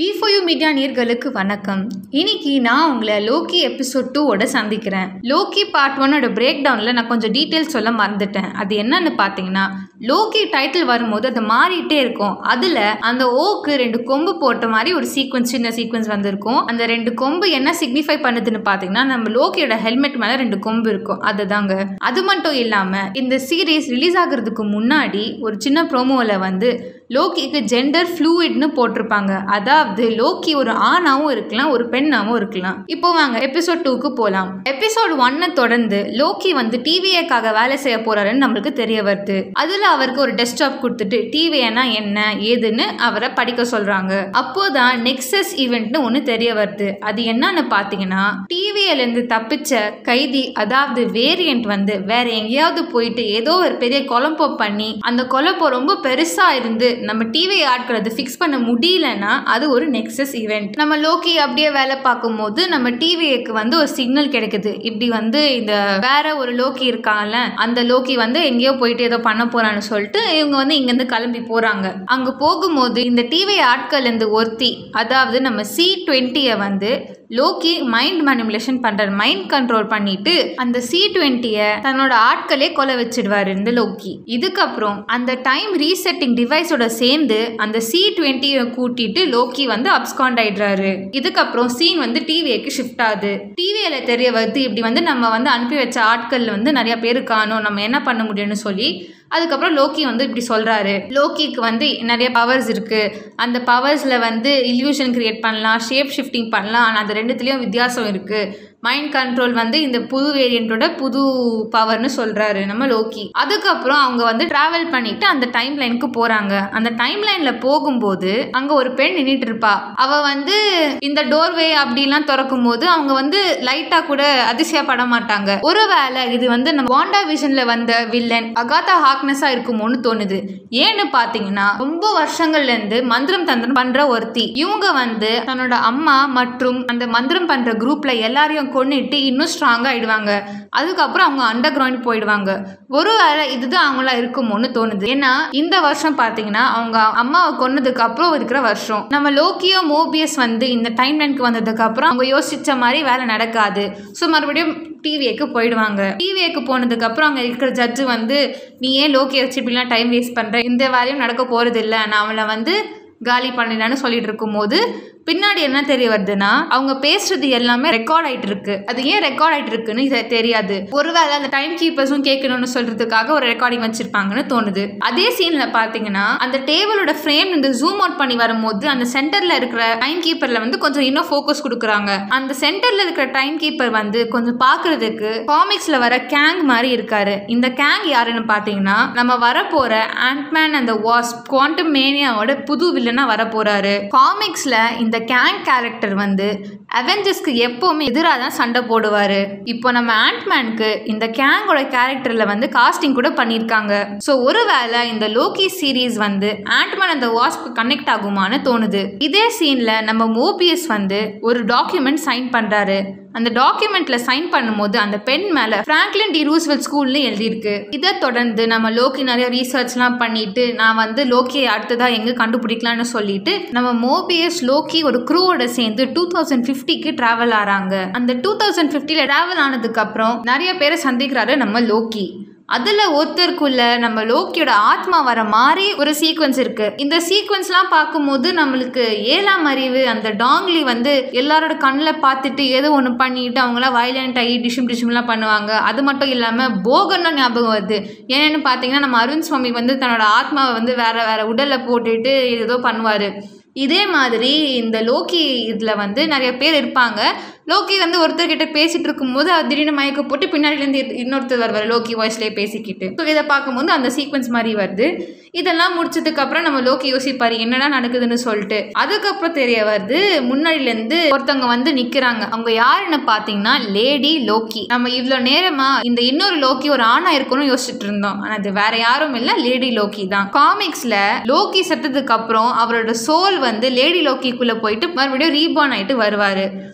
பிஃபோயூ media நேர்களுக்கு வணக்கம் இன்னைக்கு நான் உங்களை லோக்கி எபிசோட் டூவோட சந்திக்கிறேன் லோக்கி பார்ட் ஒன்னோட பிரேக் டவுனில் நான் கொஞ்சம் டீட்டெயில்ஸ் சொல்ல மறந்துட்டேன் அது என்னன்னு பார்த்தீங்கன்னா லோக்கி டைட்டில் வரும்போது அது மாறிட்டே இருக்கும் அதில் அந்த ஓக்கு ரெண்டு கொம்பு போட்ட மாதிரி ஒரு சீக்வன்ஸ் சின்ன சீக்வன்ஸ் வந்திருக்கும் அந்த ரெண்டு கொம்பு என்ன சிக்னிஃபை பண்ணுதுன்னு பார்த்தீங்கன்னா நம்ம லோக்கியோட ஹெல்மெட் மேலே ரெண்டு கொம்பு இருக்கும் அதுதாங்க அது மட்டும் இல்லாமல் இந்த சீரீஸ் ரிலீஸ் ஆகுறதுக்கு முன்னாடி ஒரு சின்ன ப்ரோமோவில் வந்து லோக்கிக்கு ஜெண்டர் ஃப்ளூயிட்னு போட்டிருப்பாங்க அதாவது லோக்கி ஒரு ஆணாவும் இருக்கலாம் ஒரு பெண்ணாவும் இருக்கலாம் இப்போ வாங்க எபிசோட் டூக்கு போகலாம் எபிசோட் ஒன்னை தொடர்ந்து லோக்கி வந்து டிவிஏக்காக வேலை செய்ய போறாருன்னு நம்மளுக்கு தெரிய வருது அதுல அவருக்கு ஒரு டெஸ்க்டாப் கொடுத்துட்டு டிவிஏனா என்ன ஏதுன்னு அவரை படிக்க சொல்றாங்க அப்போதான் நெக்ஸஸ் ஈவெண்ட்னு ஒன்று தெரிய வருது அது என்னன்னு பார்த்தீங்கன்னா டிவிஏல இருந்து தப்பிச்ச கைதி அதாவது வேரியண்ட் வந்து வேற எங்கேயாவது போயிட்டு ஏதோ ஒரு பெரிய குழப்போ பண்ணி அந்த குழப்போ ரொம்ப பெருசா இருந்து நம்ம டிவி ஆட்கள் அது ஃபிக்ஸ் பண்ண முடியலன்னா அது ஒரு நெக்ஸஸ் ஈவெண்ட் நம்ம லோக்கி அப்படியே வேலை பார்க்கும்போது நம்ம டிவிக்கு வந்து ஒரு சிக்னல் கிடைக்குது இப்படி வந்து இந்த வேற ஒரு லோக்கி இருக்காங்கல்ல அந்த லோக்கி வந்து எங்கேயோ போயிட்டு ஏதோ பண்ண போறான்னு சொல்லிட்டு இவங்க வந்து இங்கேருந்து கிளம்பி போறாங்க அங்க போகும்போது இந்த டிவி ஆட்கள் இருந்து ஒருத்தி அதாவது நம்ம சி டுவெண்ட்டியை வந்து லோக்கி மைண்ட் மேனிபுலேஷன் பண்றாரு மைண்ட் கண்ட்ரோல் பண்ணிட்டு அந்த சி டுவெண்ட்டியை தன்னோட ஆட்களே கொலை வச்சிடுவாரு இந்த லோக்கி இதுக்கப்புறம் அந்த டைம் ரீசெட்டிங் டிவைஸோட சேர்ந்து அந்த சி டுவெண்ட்டியை கூட்டிட்டு லோக்கி வந்து அப்ஸ்காண்ட் ஆயிடுறாரு இதுக்கப்புறம் சீன் வந்து டிவிஏக்கு ஷிஃப்ட் ஆகுது டிவியில தெரிய வருது இப்படி வந்து நம்ம வந்து அனுப்பி வச்ச ஆட்கள் வந்து நிறைய பேர் காணும் நம்ம என்ன பண்ண முடியும்னு சொல்லி அதுக்கப்புறம் லோக்கி வந்து இப்படி சொல்கிறாரு லோக்கிக்கு வந்து நிறைய பவர்ஸ் இருக்குது அந்த பவர்ஸில் வந்து இல்யூஷன் கிரியேட் பண்ணலாம் ஷேப் ஷிஃப்டிங் பண்ணலாம் ஆனால் அது ரெண்டுத்துலேயும் வித்தியாசம் இருக்குது மைண்ட் கண்ட்ரோல் வந்து இந்த புது வேரியண்ட்டோட புது பவர்னு சொல்கிறாரு நம்ம லோக்கி அதுக்கப்புறம் அவங்க வந்து ட்ராவல் பண்ணிட்டு அந்த டைம் லைனுக்கு போகிறாங்க அந்த டைம் லைனில் போகும்போது அங்கே ஒரு பெண் நின்றுட்டு இருப்பா அவள் வந்து இந்த டோர்வே அப்படிலாம் திறக்கும் போது அவங்க வந்து லைட்டாக கூட அதிசயப்பட மாட்டாங்க ஒருவேளை இது வந்து நம்ம வாண்டா விஷனில் வந்த வில்லன் அகாதா ஹாக்னஸாக இருக்குமோன்னு தோணுது ஏன்னு பார்த்தீங்கன்னா ரொம்ப வருஷங்கள்லேருந்து மந்திரம் தந்திரம் பண்ணுற ஒருத்தி இவங்க வந்து தன்னோட அம்மா மற்றும் அந்த மந்திரம் பண்ணுற குரூப்பில் எல்லாரையும் கொன்னிட்டு இன்னும் ஸ்ட்ராங்காக ஆயிடுவாங்க அதுக்கப்புறம் அவங்க அண்டர் கிரவுண்ட் போயிடுவாங்க ஒருவேளை இதுதான் அவங்களா இருக்குமோன்னு தோணுது ஏன்னா இந்த வருஷம் பார்த்தீங்கன்னா அவங்க அம்மாவை கொன்னதுக்கு அப்புறம் இருக்கிற வருஷம் நம்ம லோக்கியோ மோபியஸ் வந்து இந்த டைம் லைனுக்கு வந்ததுக்கு அப்புறம் அவங்க யோசிச்ச மாதிரி வேலை நடக்காது ஸோ மறுபடியும் டிவிஏக்கு போயிடுவாங்க டிவிஏக்கு போனதுக்கு அப்புறம் அங்கே இருக்கிற ஜட்ஜு வந்து நீ ஏன் லோக்கியை வச்சு இப்படிலாம் டைம் வேஸ்ட் பண்ணுற இந்த வேலையும் நடக்க போகிறது இல்லை நான் அவளை வந்து காலி பண்ணிடலான்னு சொல்லிட்டு இருக்கும்போது பின்னாடி என்ன தெரிய வருதுன்னா அவங்க பேசுறது எல்லாமே ரெக்கார்ட் ஆயிட்டு இருக்கு அது ஏன் ரெக்கார்ட் ஆயிட்டு இருக்குன்னு இது தெரியாது ஒருவேளை அந்த டைம் கீப்பர்ஸும் கேட்கணும்னு சொல்றதுக்காக ஒரு ரெக்கார்டிங் வச்சிருப்பாங்கன்னு தோணுது அதே சீன்ல பாத்தீங்கன்னா அந்த டேபிளோட ஃப்ரேம் இந்த ஜூம் அவுட் பண்ணி வரும்போது அந்த சென்டர்ல இருக்கிற டைம் கீப்பர்ல வந்து கொஞ்சம் இன்னும் ஃபோக்கஸ் கொடுக்குறாங்க அந்த சென்டர்ல இருக்கிற டைம் கீப்பர் வந்து கொஞ்சம் பாக்குறதுக்கு காமிக்ஸ்ல வர கேங் மாதிரி இருக்காரு இந்த கேங் யாருன்னு பாத்தீங்கன்னா நம்ம வரப்போற ஆண்ட்மேன் அந்த வாஸ் குவாண்டம் மேனியாவோட புது வில்லனா வரப்போறாரு காமிக்ஸ்ல இந்த கேங் கேரக்டர் வந்து அவெஞ்சர்ஸ்க்கு எப்போவுமே எதிராக தான் சண்டை போடுவார் இப்போ நம்ம ஆண்ட்மேனுக்கு இந்த கேங்கோட கேரக்டரில் வந்து காஸ்டிங் கூட பண்ணியிருக்காங்க ஸோ ஒருவேளை இந்த லோக்கி சீரீஸ் வந்து ஆண்ட்மேன் அந்த வாஸ்க்கு கனெக்ட் ஆகுமான்னு தோணுது இதே சீனில் நம்ம மோபியஸ் வந்து ஒரு டாக்குமெண்ட் சைன் பண்ணுறாரு அந்த டாக்குமெண்ட்ல சைன் பண்ணும்போது அந்த பெண் மேல பிராங்க்லின் டி ரூஸ்வெல் ஸ்கூல்னு எழுதியிருக்கு இதை தொடர்ந்து நம்ம லோக்கி நிறைய ரீசர்ச்லாம் பண்ணிட்டு நான் வந்து லோக்கியை அடுத்ததா எங்க கண்டுபிடிக்கலாம்னு சொல்லிட்டு நம்ம மோபியஸ் லோக்கி ஒரு க்ரூவோட சேர்ந்து டூ தௌசண்ட் ஃபிஃப்டிக்கு டிராவல் ஆறாங்க அந்த டூ தௌசண்ட் ஃபிஃப்டியில் டிராவல் ஆனதுக்கு அப்புறம் நிறைய பேரை சந்திக்கிறாரு நம்ம லோக்கி அதில் ஒருத்தருக்குள்ள நம்ம லோக்கியோட ஆத்மா வர மாதிரி ஒரு சீக்வன்ஸ் இருக்கு இந்த சீக்வன்ஸ்லாம் பார்க்கும்போது நம்மளுக்கு ஏழாம் அறிவு அந்த டாங்லி வந்து எல்லாரோட கண்ணில் பார்த்துட்டு ஏதோ ஒன்று பண்ணிட்டு அவங்களாம் வயலண்ட் ஆகி டிஷும் டிஷும்லாம் பண்ணுவாங்க அது மட்டும் இல்லாமல் போகன்னா ஞாபகம் வருது ஏன்னு பார்த்தீங்கன்னா நம்ம அருண் சுவாமி வந்து தன்னோட ஆத்மாவை வந்து வேற வேற உடலில் போட்டுட்டு ஏதோ பண்ணுவார் இதே மாதிரி இந்த லோக்கி இதில் வந்து நிறைய பேர் இருப்பாங்க லோக்கி வந்து ஒருத்தர்கிட்ட பேசிட்டு இருக்கும்போது அது திடீர்னு மயக்க போட்டு பின்னாடிலேருந்து இன்னொருத்தர் வருவார் லோக்கி வாய்ஸ்லேயே பேசிக்கிட்டு ஸோ இதை பார்க்கும்போது அந்த சீக்வன்ஸ் மாதிரி வருது இதெல்லாம் முடிச்சதுக்கு அப்புறம் நம்ம லோக்கி யோசிப்பாரு என்னடா நடக்குதுன்னு சொல்லிட்டு அதுக்கப்புறம் தெரிய வருது முன்னாடிலேருந்து ஒருத்தவங்க வந்து நிற்கிறாங்க அவங்க யாருன்னு பார்த்தீங்கன்னா லேடி லோக்கி நம்ம இவ்வளோ நேரமா இந்த இன்னொரு லோக்கி ஒரு ஆணா இருக்கணும்னு யோசிச்சுட்டு இருந்தோம் ஆனால் அது வேற யாரும் இல்லை லேடி லோக்கி தான் காமிக்ஸ்ல லோக்கி செத்ததுக்கு அப்புறம் அவரோட சோல் வந்து லேடி லோக்கிக்குள்ள போயிட்டு மறுபடியும் ரீபார்ன் ஆயிட்டு வருவாரு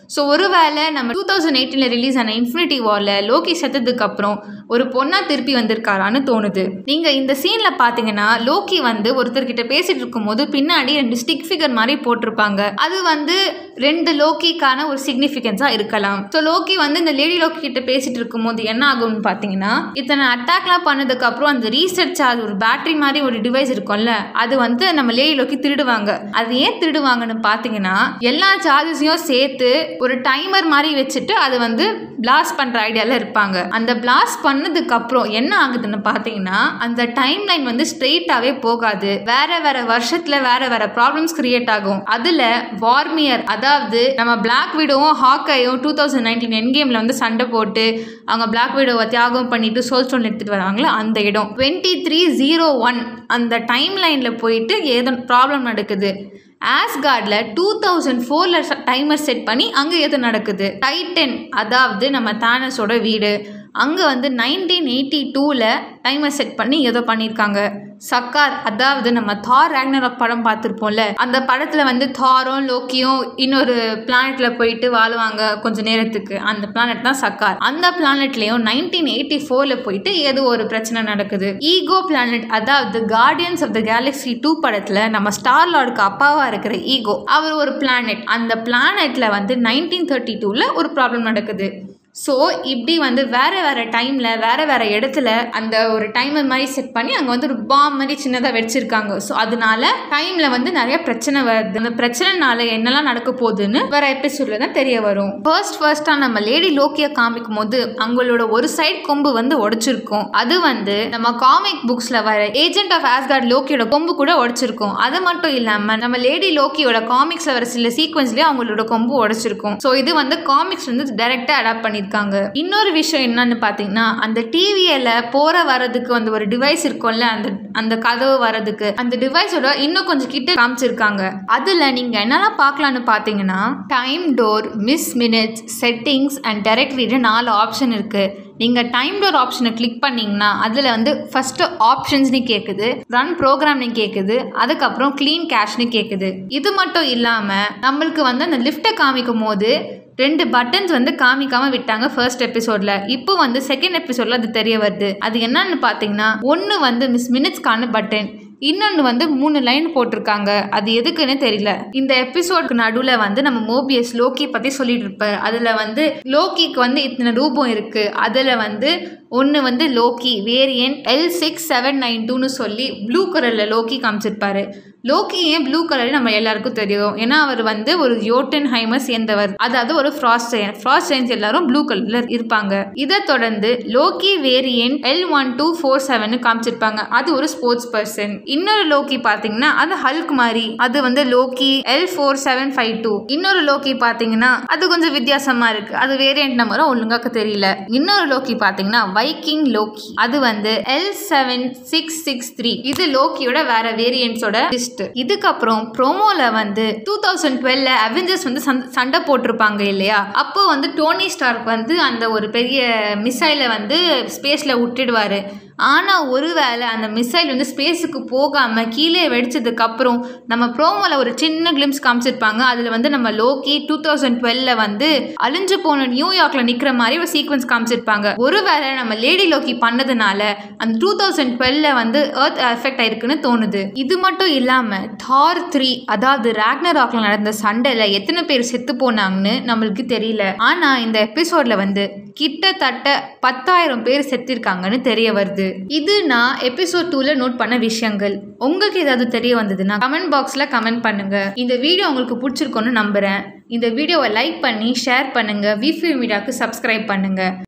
ஸோ ஒருவேளை நம்ம டூ தௌசண்ட் எயிட்டீனில் ரிலீஸ் ஆன இன்ஃபினிட்டி வாரில் லோக்கி செத்ததுக்கு அப்புறம் ஒரு பொண்ணா திருப்பி வந்திருக்காரான்னு தோணுது நீங்கள் இந்த சீனில் பார்த்தீங்கன்னா லோக்கி வந்து ஒருத்தர்கிட்ட பேசிட்டு இருக்கும்போது பின்னாடி ரெண்டு ஸ்டிக் ஃபிகர் மாதிரி போட்டிருப்பாங்க அது வந்து ரெண்டு லோக்கிக்கான ஒரு சிக்னிஃபிகன்ஸாக இருக்கலாம் ஸோ லோக்கி வந்து இந்த லேடி லோக்கி கிட்ட பேசிட்டு இருக்கும்போது என்ன ஆகும்னு பார்த்தீங்கன்னா இத்தனை அட்டாக்லாம் பண்ணதுக்கு அப்புறம் அந்த ரீசெட் சார்ஜ் ஒரு பேட்டரி மாதிரி ஒரு டிவைஸ் இருக்கும்ல அது வந்து நம்ம லேடி லோக்கி திருடுவாங்க அது ஏன் திருடுவாங்கன்னு பார்த்தீங்கன்னா எல்லா சார்ஜஸையும் சேர்த்து ஒரு டைமர் மாதிரி வச்சுட்டு அது வந்து பிளாஸ்ட் பண்ணுற ஐடியாவில் இருப்பாங்க அந்த பிளாஸ்ட் பண்ணதுக்கு அப்புறம் என்ன ஆகுதுன்னு பார்த்தீங்கன்னா அந்த டைம் லைன் வந்து ஸ்ட்ரெயிட்டாகவே போகாது வேற வேற வருஷத்தில் வேற வேற ப்ராப்ளம்ஸ் கிரியேட் ஆகும் அதில் வார்மியர் அதாவது நம்ம பிளாக் விடோவும் ஹாக்கையும் டூ தௌசண்ட் நைன்டீன் என் கேமில் வந்து சண்டை போட்டு அவங்க பிளாக் விடோவை தியாகம் பண்ணிட்டு சோல் ஸ்டோன் எடுத்துகிட்டு வராங்களோ அந்த இடம் டுவெண்ட்டி த்ரீ ஜீரோ ஒன் அந்த டைம் லைனில் போயிட்டு ஏதோ ப்ராப்ளம் நடக்குது ஆஸ்கார்டில் டூ தௌசண்ட் ஃபோரில் டைமர் செட் பண்ணி அங்கே எது நடக்குது டைட்டன் அதாவது நம்ம தானஸோட வீடு அங்கே வந்து நைன்டீன் எயிட்டி டூவில் டைமர் செட் பண்ணி ஏதோ பண்ணியிருக்காங்க சக்கார் அதாவது நம்ம தார் ரேக்னராக் படம் பார்த்துருப்போம்ல அந்த படத்தில் வந்து தாரும் லோக்கியும் இன்னொரு பிளானெட்டில் போயிட்டு வாழுவாங்க கொஞ்ச நேரத்துக்கு அந்த பிளானெட் தான் சக்கார் அந்த பிளானெட்லேயும் நைன்டீன் எயிட்டி ஃபோரில் போயிட்டு ஏதோ ஒரு பிரச்சனை நடக்குது ஈகோ பிளானெட் அதாவது Guardians of the Galaxy two படத்தில் நம்ம ஸ்டார் லார்டுக்கு அப்பாவாக இருக்கிற ஈகோ அவர் ஒரு பிளானெட் அந்த பிளானெட்டில் வந்து நைன்டீன் தேர்ட்டி டூவில் ஒரு ப்ராப்ளம் நடக்குது ஸோ இப்படி வந்து வேறு வேறு டைமில் வேறு வேறு இடத்துல அந்த ஒரு டைமர் மாதிரி செட் பண்ணி அங்கே வந்து ஒரு பாம் மாதிரி சின்னதாக வச்சிருக்காங்க ஸோ அதனால டைமில் வந்து நிறைய பிரச்சனை வருது அந்த பிரச்சனைனால என்னெல்லாம் நடக்க போகுதுன்னு வேற எபிசோடில் தான் தெரிய வரும் ஃபர்ஸ்ட் ஃபர்ஸ்ட்டாக நம்ம லேடி லோக்கியை காமிக்கும் போது அவங்களோட ஒரு சைடு கொம்பு வந்து உடைச்சிருக்கும் அது வந்து நம்ம காமிக் புக்ஸில் வர ஏஜென்ட் ஆஃப் ஆஸ்கார்ட் லோக்கியோட கொம்பு கூட உடைச்சிருக்கும் அது மட்டும் இல்லாமல் நம்ம லேடி லோக்கியோட காமிக்ஸில் வர சில சீக்வன்ஸ்லேயே அவங்களோட கொம்பு உடைச்சிருக்கும் ஸோ இது வந்து காமிக்ஸ் வந்து டைரெக்டாக அடாப்ட் பண்ணியிருக்காங்க இன்னொரு விஷயம் என்னன்னு பார்த்தீங்கன்னா அந்த டிவியில் போகிற வரதுக்கு அந்த ஒரு டிவைஸ் இருக்கும்ல அந்த அந்த கதவு வரதுக்கு அந்த டிவைஸோட இன்னும் கொஞ்சம் கிட்ட காமிச்சிருக்காங்க அதில் நீங்கள் என்னெல்லாம் பார்க்கலான்னு பார்த்தீங்கன்னா time door miss minutes settings and டைரக்டரியில் நாலு ஆப்ஷன் இருக்குது நீங்கள் டைம் டோர் ஆப்ஷனை கிளிக் பண்ணிங்கன்னா அதில் வந்து ஃபஸ்ட்டு ஆப்ஷன்ஸ்னு கேட்குது ரன் ப்ரோக்ராம்னு கேட்குது அதுக்கப்புறம் க்ளீன் கேஷ்னு கேட்குது இது மட்டும் இல்லாமல் நம்மளுக்கு வந்து அந்த லிஃப்ட்டை காமிக்கும் போது ரெண்டு பட்டன்ஸ் வந்து காமிக்காம விட்டாங்க ஃபர்ஸ்ட் எபிசோட்ல இப்போ வந்து செகண்ட் எபிசோட்ல அது தெரிய வருது அது என்னன்னு பார்த்தீங்கன்னா ஒன்று வந்து மிஸ் மினிட்ஸ்க்கான பட்டன் இன்னொன்று வந்து மூணு லைன் போட்டிருக்காங்க அது எதுக்குன்னு தெரியல இந்த எபிசோடுக்கு நடுவில் வந்து நம்ம மோபியஸ் லோக்கி பற்றி சொல்லிட்டு இருப்பார் அதில் வந்து லோக்கிக்கு வந்து இத்தனை ரூபம் இருக்குது அதில் வந்து ஒன்று வந்து Loki variant L six seven nine டூன்னு சொல்லி ப்ளூ கலரில் லோக்கி காமிச்சிருப்பாரு லோக்கி ஏன் ப்ளூ கலர் நம்ம எல்லாருக்கும் தெரியும் ஏன்னா அவர் வந்து ஒரு யோட்டன் ஹைமஸ் சேர்ந்தவர் அதாவது ஒரு ஃப்ராஸ்ட் சைன் ஃப்ராஸ்ட் சைன்ஸ் எல்லாரும் ப்ளூ கலரில் இருப்பாங்க இதை தொடர்ந்து Loki variant L one two four seven காமிச்சிருப்பாங்க அது ஒரு ஸ்போர்ட்ஸ் பர்சன் இன்னொரு லோக்கி பார்த்தீங்கன்னா அது ஹல்க் மாதிரி அது வந்து Loki L four seven five two இன்னொரு லோக்கி பார்த்தீங்கன்னா அது கொஞ்சம் வித்தியாசமா இருக்கு அது வேரியன்ட் நம்பரும் ஒழுங்காக்க தெரியல இன்னொரு லோக்கி பார்த்தீங்கன்னா வைக்கிங் லோக்கி அது வந்து L seven six six three இது லோக்கியோட வேற வேரியன்ட்ஸோட லிஸ்ட் இதுக்கப்புறம் ப்ரோமோல வந்து டூ தௌசண்ட் டுவெல்ல அவெஞ்சர்ஸ் வந்து சண்ட- சண்டை போட்டிருப்பாங்க இல்லையா அப்போ வந்து டோனி ஸ்டார்க் வந்து அந்த ஒரு பெரிய மிசைலை வந்து ஸ்பேஸ்ல விட்டுடுவாரு ஆனால் ஒருவேளை அந்த மிசைல் வந்து ஸ்பேஸுக்கு போகாமல் கீழே வெடிச்சதுக்கு அப்புறம் நம்ம ப்ரோமோவில் ஒரு சின்ன கிளிம்ஸ் காமிச்சிருப்பாங்க அதில் வந்து நம்ம லோக்கி டூ தௌசண்ட் டுவெல்ல வந்து அழிஞ்சு போன நியூயார்க்கில் நிற்கிற மாதிரி ஒரு சீக்வன்ஸ் காமிச்சிருப்பாங்க ஒருவேளை நம்ம லேடி லோக்கி பண்ணதுனால அந்த டூ தௌசண்ட் டுவெல்ல வந்து எர்த் எஃபெக்ட் ஆயிருக்குன்னு தோணுது இது மட்டும் இல்லாமல் தார் த்ரீ அதாவது ராக்னராக்ல நடந்த சண்டையில் எத்தனை பேர் செத்து போனாங்கன்னு நம்மளுக்கு தெரியல ஆனால் இந்த எபிசோட்ல வந்து கிட்டத்தட்ட பத்தாயிரம் பேர் செத்திருக்காங்கன்னு தெரிய வருது இது நான் எபிசோட் டூல நோட் பண்ண விஷயங்கள் உங்களுக்கு ஏதாவது தெரிய வந்ததுன்னா கமெண்ட் பாக்ஸில் கமெண்ட் பண்ணுங்க இந்த வீடியோ உங்களுக்கு பிடிச்சிருக்கோன்னு நம்புறேன் இந்த வீடியோவை லைக் பண்ணி ஷேர் பண்ணுங்க விஃபி மீடியாவுக்கு சப்ஸ்கிரைப் பண்ணுங்க